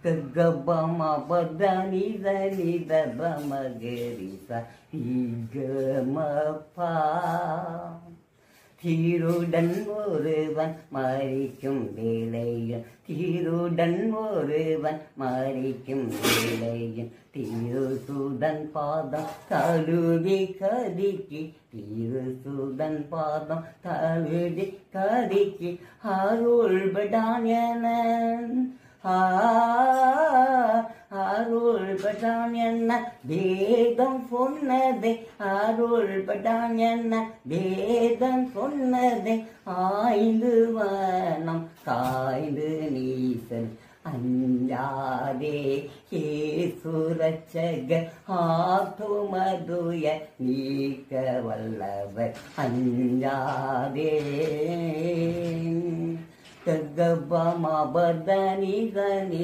ககபம பதனி தனி தபமகரிச இகமப்பா தீருடன் ஒருவன் மறிக்கும் வேலையில் தீருடன் ஒருவன் மறிக்கும் வேலையில் தீருசுடன் பாதம் தழுவி கதிக்கி தீருசுடன் பாதம் தழுவி கதிக்கி அருள்படான் என ஆ அருள் படான் என்ன வேதம் சொன்னதே அருள் படான் என்ன வேதம் சொன்னதே ஆய்ந்து வனம் காய்ந்து நீசல் அஞ்சாதே ஹே சுரட்சக ஆத்துமதுய நீக்க வல்லவர் அஞ்சாதே ககபமபதனி தனி